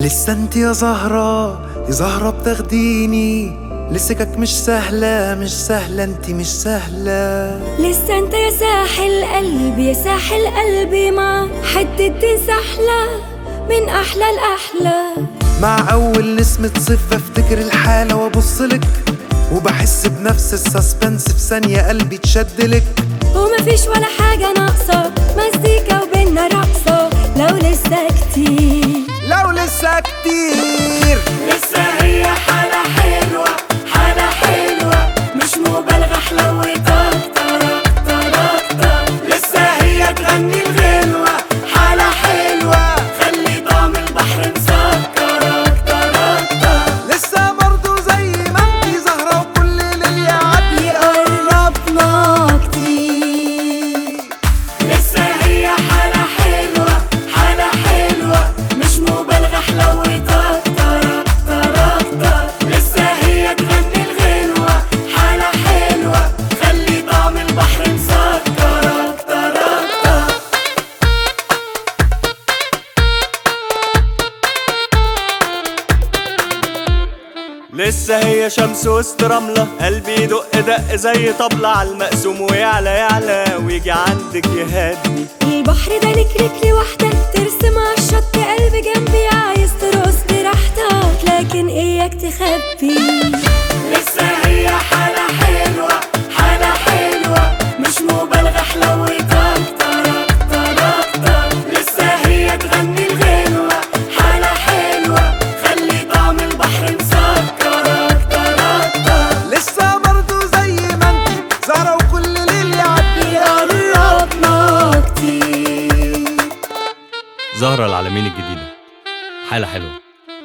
لسه انت يا زهرة يا زهرة بتاخديني لسكك مش سهلة مش سهلة انت مش سهلة لسه انت يا ساحل قلبي يا ساحل قلبي مع حتة سحلة من أحلى الأحلى مع أول نسمة صيف بفتكر الحالة وأبصلك وبحس بنفس السسبنس في ثانية قلبي تشدلك ومفيش ولا حاجة ناقصة مزيكا وبينا رقصة لو لسه كتير لو لسه كتير لسه هي حالة حلوة حالة حلوة مش مبالغة حلوتها أكتر أكتر أكتر لسه هي تغني الغنوة حالة حلوة خلي طعم البحر مسكر أكتر أكتر لسه برضو زي ما انتي زهرة وكل ليل يعدي يقربنا كتير لسه هي حالة حلوة حالة حلوة مش مبالغة حلوتها أكتر أكتر أكتر لسه هي تغني الغنوة حالة حلوة خلي طعم البحر مسكر أكتر أكتر لسه هي شمس وسط رملة قلبي يدق دق زي طبلة على المقسوم ويعلى يعلى ويجي عندك يهدي البحر ده لك رجلي لوحدك ترسم على الشط قلبي جنبي عايز ترقص براحتك لكن اياك تخبي لسه هي حالة حلوة حالة حلوة مش مبالغة حلوتها أكتر أكتر أكتر لسه هي تغني الغنوة حالة حلوة خلي طعم البحر مسكر أكتر أكتر لسه برضو زي ما انتي زهرة وكل ليل يعدي يقربنا كتير زهرة العالمين الجديدة حالة حلوة